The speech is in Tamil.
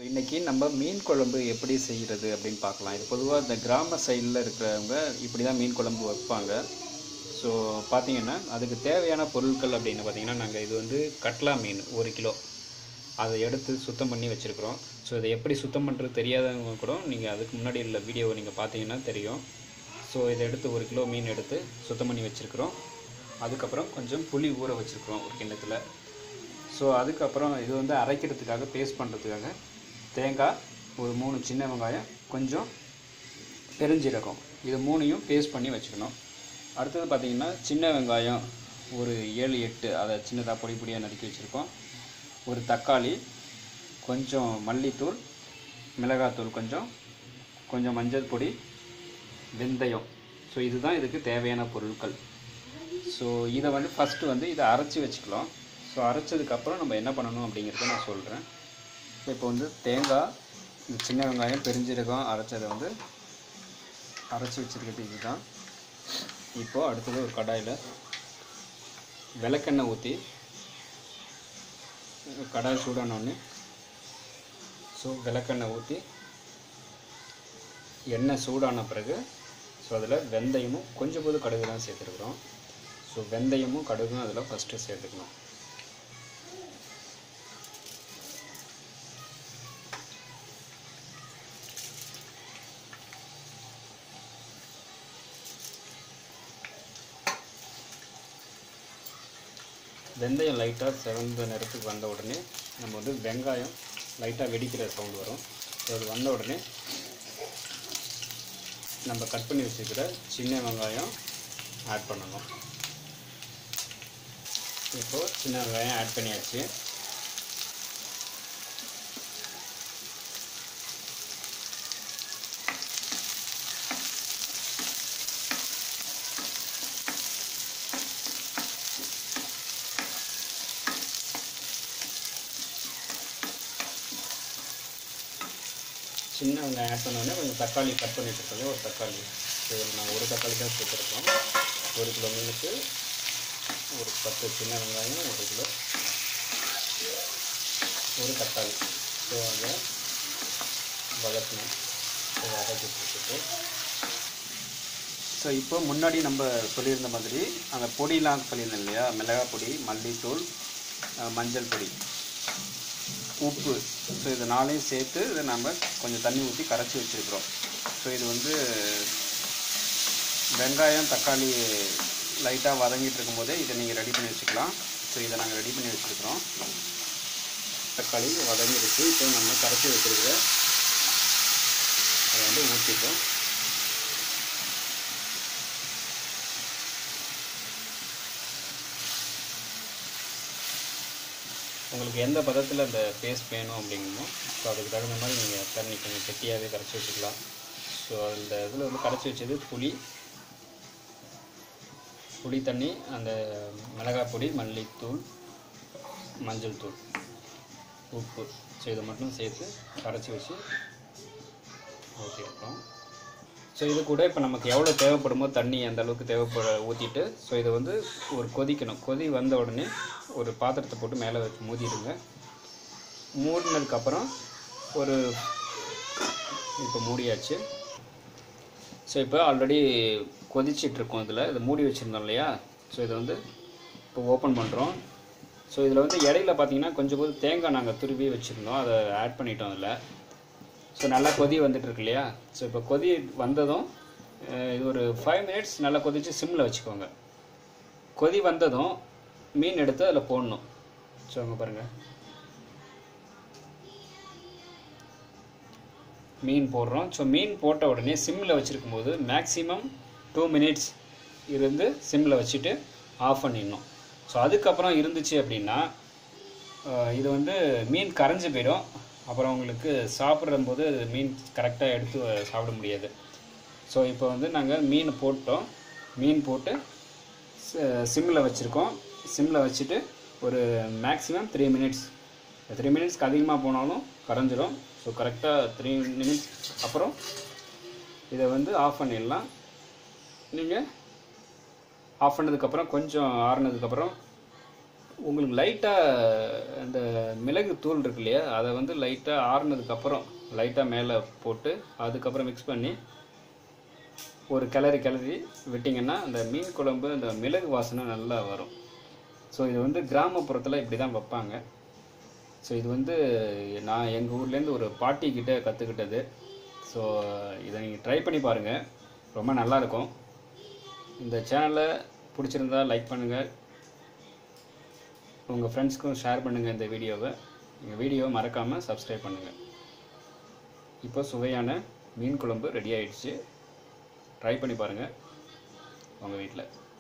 இன்னைக்கு நம்ம மீன் குழம்பு எப்படி செய்கிறது அப்படின்னு பார்க்கலாம் இது பொதுவாக இந்த கிராம சைடில் இருக்கிறவங்க இப்படி தான் மீன் குழம்பு வைப்பாங்க ஸோ பார்த்தீங்கன்னா அதுக்கு தேவையான பொருட்கள் அப்படின்னு பார்த்தீங்கன்னா நாங்கள் இது வந்து கட்லா மீன் ஒரு கிலோ அதை எடுத்து சுத்தம் பண்ணி வச்சுருக்குறோம் ஸோ இதை எப்படி சுத்தம் பண்ணுறது தெரியாதவங்க கூட நீங்கள் அதுக்கு முன்னாடி உள்ள வீடியோவை நீங்கள் பார்த்தீங்கன்னா தெரியும் ஸோ இதை எடுத்து ஒரு கிலோ மீன் எடுத்து சுத்தம் பண்ணி வச்சுருக்குறோம் அதுக்கப்புறம் கொஞ்சம் புளி ஊற வச்சுருக்குறோம் ஒரு கிண்ணத்தில் ஸோ அதுக்கப்புறம் இது வந்து அரைக்கிறதுக்காக பேஸ்ட் பண்ணுறதுக்காக தேங்காய் ஒரு மூணு சின்ன வெங்காயம் கொஞ்சம் பெருஞ்சீரகம் இது மூணையும் பேஸ்ட் பண்ணி வச்சுக்கணும் அடுத்தது பார்த்திங்கன்னா சின்ன வெங்காயம் ஒரு ஏழு எட்டு அதை சின்னதாக பொடி பொடியாக நறுக்கி வச்சுருக்கோம் ஒரு தக்காளி கொஞ்சம் மல்லித்தூள் மிளகாத்தூள் கொஞ்சம் கொஞ்சம் மஞ்சள் பொடி வெந்தயம் ஸோ இதுதான் இதுக்கு தேவையான பொருட்கள் ஸோ இதை வந்து ஃபஸ்ட்டு வந்து இதை அரைச்சி வச்சுக்கலாம் ஸோ அரைச்சதுக்கப்புறம் நம்ம என்ன பண்ணணும் அப்படிங்கிறத நான் சொல்கிறேன் இப்போ வந்து தேங்காய் இந்த சின்ன வெங்காயம் பெருஞ்சீரகம் அரைச்சதை வந்து அரைச்சி வச்சுருக்கிறது இதுதான் இப்போது அடுத்தது ஒரு கடாயில் விளக்கெண்ணெய் ஊற்றி கடாய் சூடானோடனே ஸோ விளக்கெண்ணெய் ஊற்றி எண்ணெய் சூடான பிறகு ஸோ அதில் வெந்தயமும் கொஞ்சம் போது கடுகு தான் சேர்த்துருக்குறோம் ஸோ வெந்தயமும் கடுகும் அதில் ஃபஸ்ட்டு சேர்த்துக்கணும் வெந்தயம் லைட்டாக செவந்த நிறத்துக்கு வந்த உடனே நம்ம வந்து வெங்காயம் லைட்டாக வெடிக்கிற சவுண்ட் வரும் ஸோ அது வந்த உடனே நம்ம கட் பண்ணி வச்சுருக்கிற சின்ன வெங்காயம் ஆட் பண்ணணும் இப்போது சின்ன வெங்காயம் ஆட் பண்ணியாச்சு சின்ன வெங்காயம் ஆட் பண்ணோடனே கொஞ்சம் தக்காளி கட் பண்ணி வச்சுருக்கோம் ஒரு தக்காளி ஸோ நான் ஒரு தக்காளி தான் சேர்த்துருக்கோம் ஒரு கிலோ மீனுக்கு ஒரு பத்து சின்ன வெங்காயம் ஒரு கிலோ ஒரு தக்காளி ஸோ அதை வதக்கணும் ஸோ வதக்கி வச்சுட்டு ஸோ இப்போ முன்னாடி நம்ம சொல்லியிருந்த மாதிரி அந்த பொடியெலாம் சொல்லியிருந்தோம் இல்லையா மிளகாய் பொடி மல்லித்தூள் அஹ், மஞ்சள் பொடி உப்பு ஸோ இது நாளையும் சேர்த்து இதை நம்ம கொஞ்சம் தண்ணி ஊற்றி கரைச்சி வச்சுருக்குறோம் ஸோ இது வந்து வெங்காயம் தக்காளி லைட்டாக வதங்கிட்டு இருக்கும்போதே இதை நீங்கள் ரெடி பண்ணி வச்சுக்கலாம் ஸோ இதை நாங்கள் ரெடி பண்ணி வச்சுருக்குறோம் தக்காளி வதங்கிடுச்சு இப்போ நம்ம கரைச்சி வச்சுருக்கிற அதை வந்து ஊற்றிட்டோம் உங்களுக்கு எந்த பதத்தில் அந்த பேஸ்ட் வேணும் அப்படிங்கமோ ஸோ அதுக்கு தகுந்த மாதிரி நீங்கள் தண்ணி கொஞ்சம் கெட்டியாகவே கரைச்சி வச்சுக்கலாம் ஸோ அந்த இதில் வந்து கரைச்சி வச்சது புளி புளி தண்ணி அந்த மிளகாய் பொடி மல்லித்தூள் மஞ்சள் தூள் உப்பு ஸோ இதை மட்டும் சேர்த்து கரைச்சி வச்சு ஊற்றிருக்கோம் ஸோ இது கூட இப்போ நமக்கு எவ்வளோ தேவைப்படுமோ தண்ணி அந்த அளவுக்கு தேவைப்பட ஊற்றிட்டு ஸோ இதை வந்து ஒரு கொதிக்கணும் கொதி வந்த உடனே ஒரு பாத்திரத்தை போட்டு மேலே வச்சு மூடிடுங்க மூடினதுக்கப்புறம் ஒரு இப்போ மூடியாச்சு ஸோ இப்போ ஆல்ரெடி கொதிச்சிட்ருக்கோம் இதில் இதை மூடி வச்சுருந்தோம் இல்லையா ஸோ இதை வந்து இப்போ ஓப்பன் பண்ணுறோம் ஸோ இதில் வந்து இடையில பார்த்தீங்கன்னா கொஞ்சம் போது தேங்காய் நாங்கள் துருவி வச்சுருந்தோம் அதை ஆட் பண்ணிட்டோம் அதில் ஸோ நல்லா கொதி வந்துட்டு இருக்கு இல்லையா ஸோ இப்போ கொதி வந்ததும் அஹ், இது ஒரு ஃபைவ் மினிட்ஸ் நல்லா கொதித்து சிம்மில் வச்சுக்கோங்க கொதி வந்ததும் மீன் எடுத்து அதில் போடணும் ஸோ அங்கே பாருங்கள் மீன் போடுறோம் ஸோ மீன் போட்ட உடனே சிம்மில் வச்சுருக்கும் போது மேக்ஸிமம் டூ மினிட்ஸ் இருந்து சிம்மில் வச்சுட்டு ஆஃப் பண்ணிடணும் ஸோ அதுக்கப்புறம் இருந்துச்சு அப்படின்னா அஹ், இது வந்து மீன் கரைஞ்சி போயிடும் அப்புறம் உங்களுக்கு சாப்பிடும்போது மீன் கரெக்டாக எடுத்து சாப்பிட முடியாது ஸோ இப்போ வந்து நாங்கள் மீன் போட்டோம் மீன் போட்டு சிம்மில் வச்சுருக்கோம் சிம்மில் வச்சுட்டு ஒரு மேக்ஸிமம் த்ரீ மினிட்ஸ் த்ரீ மினிட்ஸ்க்கு அதிகமாக போனாலும் கரைஞ்சிரும் ஸோ கரெக்டாக த்ரீ மினிட்ஸ் அப்புறம் இதை வந்து ஆஃப் பண்ணிடலாம் நீங்கள் ஆஃப் பண்ணதுக்கப்புறம் கொஞ்சம் ஆறுனதுக்கப்புறம் உங்களுக்கு லைட்டாக இந்த மிளகு தூள் இருக்கு இல்லையா அதை வந்து லைட்டாக ஆறுனதுக்கப்புறம் லைட்டாக மேலே போட்டு அதுக்கப்புறம் மிக்ஸ் பண்ணி ஒரு கிளறி கிளறி விட்டிங்கன்னா அந்த மீன் குழம்பு அந்த மிளகு வாசனை நல்லா வரும் ஸோ இது வந்து கிராமப்புறத்தில் இப்படி தான் வைப்பாங்க ஸோ இது வந்து நான் எங்கள் ஊர்லேருந்து ஒரு பாட்டி கிட்ட கற்றுக்கிட்டது ஸோ இதை நீங்கள் ட்ரை பண்ணி பாருங்கள் ரொம்ப நல்லாயிருக்கும் இந்த சேனலை பிடிச்சிருந்தா லைக் பண்ணுங்கள் உங்கள் ஃப்ரெண்ட்ஸ்க்கும் ஷேர் பண்ணுங்கள் இந்த வீடியோவை எங்கள் வீடியோவை மறக்காமல் சப்ஸ்கிரைப் பண்ணுங்கள் இப்போ சுவையான மீன் குழம்பு ரெடி ஆயிடுச்சு ட்ரை பண்ணி பாருங்கள் உங்கள் வீட்டில்